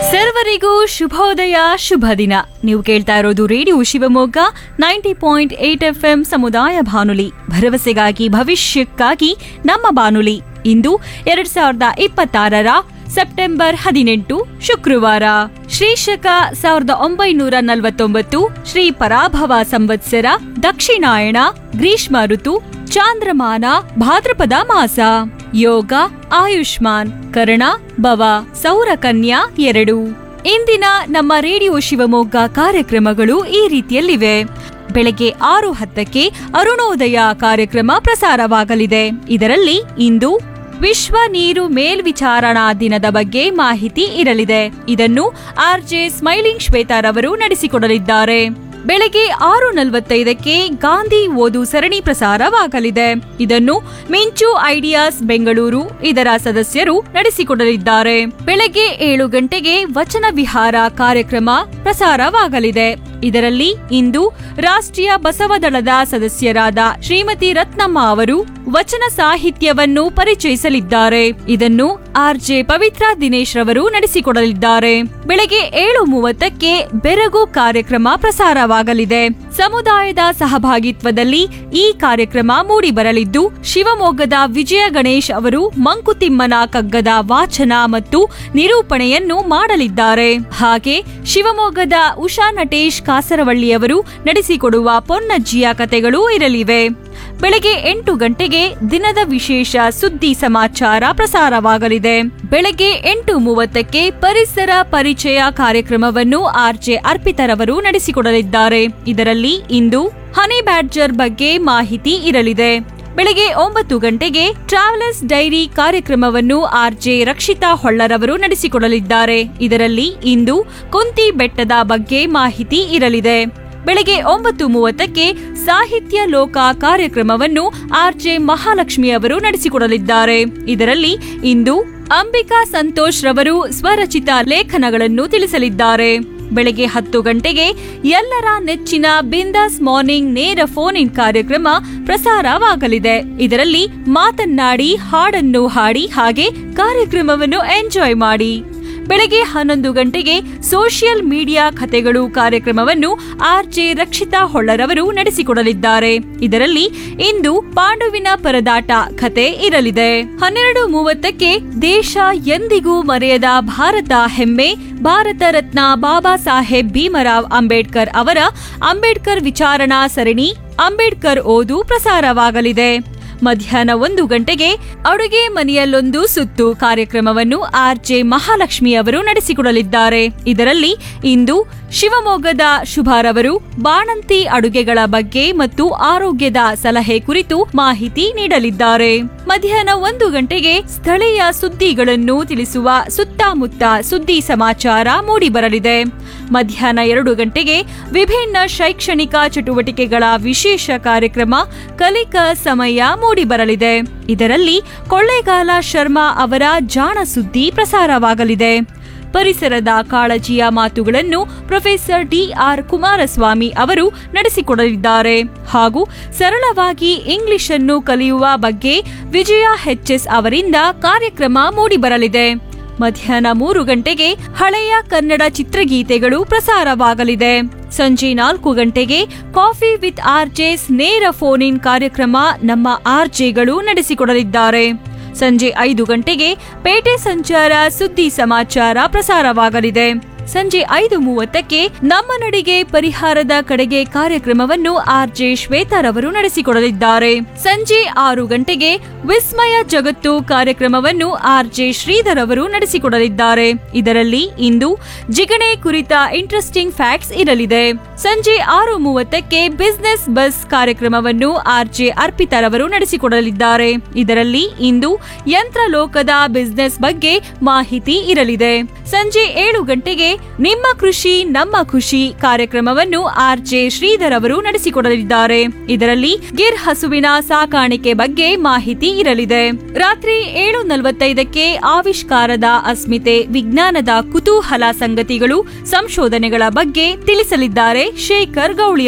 ಸರ್ವರಿಗೂ ಶುಭೋದಯ ಶುಭ ದಿನ ನೀವು ಕೇಳ್ತಾ ಇರೋದು radio Shivamogga ninety point eight F M ಸಮುದಾಯ ಬಾನುಲಿ ಭರವಸೆಗಾಗಿ ಭವಿಷ್ಯಕ್ಕಾಗಿ ನಮ್ಮ ಬಾನುಲಿ ಇಂದು ಎರಡ್ ಸಾವಿರದ ಇಪ್ಪತ್ತಾರರ ಸೆಪ್ಟೆಂಬರ್ ಹದಿನೆಂಟು ಶುಕ್ರವಾರ ಶ್ರೀಶಕ ಸಾವಿರದ ಒಂಬೈನೂರ ನಲವತ್ತೊಂಬತ್ತು ಶ್ರೀ ಪರಾಭವ ಸಂವತ್ಸರ ದಕ್ಷಿಣಾಯಣ ಗ್ರೀಷ್ಮ ಋತು ಚಾಂದ್ರಮಾನ ಭಾದ್ರಪದ ಮಾಸ ಯೋಗ ಆಯುಷ್ಮಾನ್ ಕರ್ಣ ಭವ ಸೌರಕನ್ಯಾ ಎರಡು ಇಂದಿನ ನಮ್ಮ ರೇಡಿಯೋ ಶಿವಮೊಗ್ಗ ಕಾರ್ಯಕ್ರಮಗಳು ಈ ರೀತಿಯಲ್ಲಿವೆ ಬೆಳಗ್ಗೆ ಆರು ಹತ್ತಕ್ಕೆ ಅರುಣೋದಯ ಕಾರ್ಯಕ್ರಮ ಪ್ರಸಾರವಾಗಲಿದೆ ಇದರಲ್ಲಿ ಇಂದು ವಿಶ್ವ ನೀರು ಮೇಲ್ವಿಚಾರಣಾ ದಿನದ ಬಗ್ಗೆ ಮಾಹಿತಿ ಇರಲಿದೆ ಇದನ್ನು ಆರ್ಜೆ ಸ್ಮೈಲಿಂಗ್ ಶ್ವೇತಾರವರು ನಡೆಸಿಕೊಡಲಿದ್ದಾರೆ ಬೆಳಗ್ಗೆ ಆರು ನಲವತ್ತೈದಕ್ಕೆ ಗಾಂಧಿ ಓದು ಸರಣಿ ಪ್ರಸಾರವಾಗಲಿದೆ ಇದನ್ನು ಮಿಂಚು ಐಡಿಯಾಸ್ ಬೆಂಗಳೂರು ಇದರ ಸದಸ್ಯರು ನಡೆಸಿಕೊಡಲಿದ್ದಾರೆ ಬೆಳಗ್ಗೆ ಏಳು ಗಂಟೆಗೆ ವಚನ ವಿಹಾರ ಕಾರ್ಯಕ್ರಮ ಪ್ರಸಾರವಾಗಲಿದೆ ಇದರಲ್ಲಿ ಇಂದು ರಾಷ್ಟ್ರೀಯ ಬಸವದಳದ ಸದಸ್ಯರಾದ ಶ್ರೀಮತಿ ರತ್ನಮ್ಮ ಅವರು ವಚನ ಸಾಹಿತ್ಯವನ್ನು ಪರಿಚಯಿಸಲಿದ್ದಾರೆ ಇದನ್ನು ಆರ್ಜೆ ಪವಿತ್ರ ದಿನೇಶ್ ರವರು ನಡೆಸಿಕೊಡಲಿದ್ದಾರೆ ಬೆಳಗ್ಗೆ ಏಳು ಮೂವತ್ತಕ್ಕೆ ಬೆರಗು ಕಾರ್ಯಕ್ರಮ ಪ್ರಸಾರವಾಗಲಿದೆ ಸಮುದಾಯದ ಸಹಭಾಗಿತ್ವದಲ್ಲಿ ಈ ಕಾರ್ಯಕ್ರಮ ಮೂಡಿಬರಲಿದ್ದು ಶಿವಮೊಗ್ಗದ ವಿಜಯ ಗಣೇಶ್ ಅವರು ಮಂಕುತಿಮ್ಮನ ಕಗ್ಗದ ವಾಚನ ಮತ್ತು ನಿರೂಪಣೆಯನ್ನು ಮಾಡಲಿದ್ದಾರೆ ಹಾಗೆ ಶಿವಮೊಗ್ಗದ ಉಷಾ ನಟೇಶ್ ಕಾಸರವಳ್ಳಿಯವರು ನಡೆಸಿಕೊಡುವ ಪೊನ್ನಜ್ಜಿಯ ಕತೆಗಳೂ ಇರಲಿವೆ ಬೆಳಗ್ಗೆ ಎಂಟು ಗಂಟೆಗೆ ದಿನದ ವಿಶೇಷ ಸುದ್ದಿ ಸಮಾಚಾರ ಪ್ರಸಾರವಾಗಲಿದೆ ಬೆಳಗ್ಗೆ ಎಂಟು ಮೂವತ್ತಕ್ಕೆ ಪರಿಸರ ಪರಿಚಯ ಕಾರ್ಯಕ್ರಮವನ್ನು ಆರ್ಜೆ ಅರ್ಪಿತರವರು ನಡೆಸಿಕೊಡಲಿದ್ದಾರೆ ಇದರಲ್ಲಿ ಇಂದು ಹನಿ ಬ್ಯಾಡ್ಜರ್ ಬಗ್ಗೆ ಮಾಹಿತಿ ಇರಲಿದೆ ಬೆಳಗ್ಗೆ ಒಂಬತ್ತು ಗಂಟೆಗೆ ಟ್ರಾವೆಲರ್ಸ್ ಡೈರಿ ಕಾರ್ಯಕ್ರಮವನ್ನು ಆರ್ಜೆ ರಕ್ಷಿತಾ ಹೊಳ್ಳರವರು ನಡೆಸಿಕೊಡಲಿದ್ದಾರೆ ಇದರಲ್ಲಿ ಇಂದು ಕುಂತಿ ಬೆಟ್ಟದ ಬಗ್ಗೆ ಮಾಹಿತಿ ಇರಲಿದೆ ಬೆಳಗ್ಗೆ ಒಂಬತ್ತು ಮೂವತ್ತಕ್ಕೆ ಸಾಹಿತ್ಯ ಲೋಕ ಕಾರ್ಯಕ್ರಮವನ್ನು ಆರ್ಜೆ ಮಹಾಲಕ್ಷ್ಮಿ ಅವರು ನಡೆಸಿಕೊಡಲಿದ್ದಾರೆ ಇದರಲ್ಲಿ ಇಂದು ಅಂಬಿಕಾ ಸಂತೋಷ್ ರವರು ಸ್ವರಚಿತ ಲೇಖನಗಳನ್ನು ತಿಳಿಸಲಿದ್ದಾರೆ ಬೆಳಗ್ಗೆ ಹತ್ತು ಗಂಟೆಗೆ ಎಲ್ಲರ ನೆಚ್ಚಿನ ಬಿಂದಾಸ್ ಮಾರ್ನಿಂಗ್ ನೇರ ಫೋನ್ ಇನ್ ಕಾರ್ಯಕ್ರಮ ಪ್ರಸಾರವಾಗಲಿದೆ ಇದರಲ್ಲಿ ಮಾತನ್ನಾಡಿ ಹಾಡನ್ನು ಹಾಡಿ ಹಾಗೆ ಕಾರ್ಯಕ್ರಮವನ್ನು ಎಂಜಾಯ್ ಮಾಡಿ ಬೆಳಗ್ಗೆ ಹನ್ನೊಂದು ಗಂಟೆಗೆ ಸೋಷಿಯಲ್ ಮೀಡಿಯಾ ಕಥೆಗಳು ಕಾರ್ಯಕ್ರಮವನ್ನು ಆರ್ಜೆ ರಕ್ಷಿತಾ ಹೊಳ್ಳರವರು ನಡೆಸಿಕೊಡಲಿದ್ದಾರೆ ಇದರಲ್ಲಿ ಇಂದು ಪಾಂಡುವಿನ ಪರದಾಟ ಕತೆ ಇರಲಿದೆ ಹನ್ನೆರಡು ಮೂವತ್ತಕ್ಕೆ ದೇಶ ಎಂದಿಗೂ ಮರೆಯದ ಭಾರತ ಹೆಮ್ಮೆ ಭಾರತ ರತ್ನ ಬಾಬಾ ಸಾಹೇಬ್ ಭೀಮರಾವ್ ಅಂಬೇಡ್ಕರ್ ಅವರ ಅಂಬೇಡ್ಕರ್ ವಿಚಾರಣಾ ಸರಣಿ ಅಂಬೇಡ್ಕರ್ ಓದು ಪ್ರಸಾರವಾಗಲಿದೆ ಮಧ್ಯಾಹ್ನ ಒಂದು ಗಂಟೆಗೆ ಅಡುಗೆ ಮನೆಯಲ್ಲೊಂದು ಸುತ್ತು ಕಾರ್ಯಕ್ರಮವನ್ನು ಆರ್ಜೆ ಮಹಾಲಕ್ಷ್ಮಿ ಅವರು ನಡೆಸಿಕೊಡಲಿದ್ದಾರೆ ಇದರಲ್ಲಿ ಇಂದು ಶಿವಮೊಗ್ಗದ ಶುಭಾರವರು ಬಾಣಂತಿ ಅಡುಗೆಗಳ ಬಗ್ಗೆ ಮತ್ತು ಆರೋಗ್ಯದ ಸಲಹೆ ಕುರಿತು ಮಾಹಿತಿ ನೀಡಲಿದ್ದಾರೆ ಮಧ್ಯಾಹ್ನ ಒಂದು ಗಂಟೆಗೆ ಸ್ಥಳೀಯ ಸುದ್ದಿಗಳನ್ನು ತಿಳಿಸುವ ಸುತ್ತಮುತ್ತ ಸುದ್ದಿ ಸಮಾಚಾರ ಮೂಡಿಬರಲಿದೆ ಮಧ್ಯಾಹ್ನ ಎರಡು ಗಂಟೆಗೆ ವಿಭಿನ್ನ ಶೈಕ್ಷಣಿಕ ಚಟುವಟಿಕೆಗಳ ವಿಶೇಷ ಕಾರ್ಯಕ್ರಮ ಕಲಿಕಾ ಸಮಯ ಮೂಡಿಬರಲಿದೆ ಇದರಲ್ಲಿ ಕೊಳ್ಳೇಗಾಲ ಶರ್ಮಾ ಅವರ ಜಾಣ ಸುದ್ದಿ ಪ್ರಸಾರವಾಗಲಿದೆ ಪರಿಸರದ ಕಾಳಜಿಯ ಮಾತುಗಳನ್ನು ಪ್ರೊಫೆಸರ್ ಡಿಆರ್ ಕುಮಾರಸ್ವಾಮಿ ಅವರು ನಡೆಸಿಕೊಡಲಿದ್ದಾರೆ ಹಾಗೂ ಸರಳವಾಗಿ ಇಂಗ್ಲಿಷ್ ಅನ್ನು ಕಲಿಯುವ ಬಗ್ಗೆ ವಿಜಯ ಎಚ್ಎಸ್ ಅವರಿಂದ ಕಾರ್ಯಕ್ರಮ ಮೂಡಿಬರಲಿದೆ ಮಧ್ಯಾಹ್ನ ಮೂರು ಗಂಟೆಗೆ ಹಳೆಯ ಕನ್ನಡ ಚಿತ್ರಗೀತೆಗಳು ಪ್ರಸಾರವಾಗಲಿದೆ ಸಂಜೆ ನಾಲ್ಕು ಗಂಟೆಗೆ ಕಾಫಿ ವಿತ್ ಆರ್ಜೆಸ್ ನೇರ ಫೋನ್ ಇನ್ ಕಾರ್ಯಕ್ರಮ ನಮ್ಮ ಆರ್ಜೆಗಳು ನಡೆಸಿಕೊಡಲಿದ್ದಾರೆ ಸಂಜೆ ಐದು ಗಂಟೆಗೆ ಪೇಟೆ ಸಂಚಾರ ಸುದ್ದಿ ಸಮಾಚಾರ ಪ್ರಸಾರವಾಗಲಿದೆ ಸಂಜೆ ಐದು ಮೂವತ್ತಕ್ಕೆ ನಮ್ಮ ನಡಿಗೆ ಪರಿಹಾರದ ಕಡೆಗೆ ಕಾರ್ಯಕ್ರಮವನ್ನು ಆರ್ಜೆ ಶ್ವೇತಾರವರು ನಡೆಸಿಕೊಡಲಿದ್ದಾರೆ ಸಂಜೆ ಆರು ಗಂಟೆಗೆ ವಿಸ್ಮಯ ಜಗತ್ತು ಕಾರ್ಯಕ್ರಮವನ್ನು ಆರ್ಜೆ ಶ್ರೀಧರ್ ಅವರು ನಡೆಸಿಕೊಡಲಿದ್ದಾರೆ ಇದರಲ್ಲಿ ಇಂದು ಜಿಗಣೆ ಕುರಿತ ಇಂಟ್ರೆಸ್ಟಿಂಗ್ ಫ್ಯಾಕ್ಟ್ಸ್ ಇರಲಿದೆ ಸಂಜೆ ಆರು ಮೂವತ್ತಕ್ಕೆ ಬಿಸ್ನೆಸ್ ಬಸ್ ಕಾರ್ಯಕ್ರಮವನ್ನು ಆರ್ಜೆ ಅರ್ಪಿತರವರು ನಡೆಸಿಕೊಡಲಿದ್ದಾರೆ ಇದರಲ್ಲಿ ಇಂದು ಯಂತ್ರ ಲೋಕದ ಬಿಸ್ನೆಸ್ ಬಗ್ಗೆ ಮಾಹಿತಿ ಇರಲಿದೆ ಸಂಜೆ ಏಳು ಗಂಟೆಗೆ ನಿಮ್ಮ ಕೃಷಿ ನಮ್ಮ ಖುಷಿ ಕಾರ್ಯಕ್ರಮವನ್ನು ಆರ್ಜೆ ಶ್ರೀಧರ್ ಅವರು ನಡೆಸಿಕೊಡಲಿದ್ದಾರೆ ಇದರಲ್ಲಿ ಗಿರ್ ಹಸುವಿನ ಸಾಕಾಣಿಕೆ ಬಗ್ಗೆ ಮಾಹಿತಿ ಇರಲಿದೆ ರಾತ್ರಿ ಏಳು ನಲವತ್ತೈದಕ್ಕೆ ಆವಿಷ್ಕಾರದ ಅಸ್ಮಿತೆ ವಿಜ್ಞಾನದ ಕುತೂಹಲ ಸಂಗತಿಗಳು ಸಂಶೋಧನೆಗಳ ಬಗ್ಗೆ ತಿಳಿಸಲಿದ್ದಾರೆ ಶೇಖರ್ ಗೌಳಿ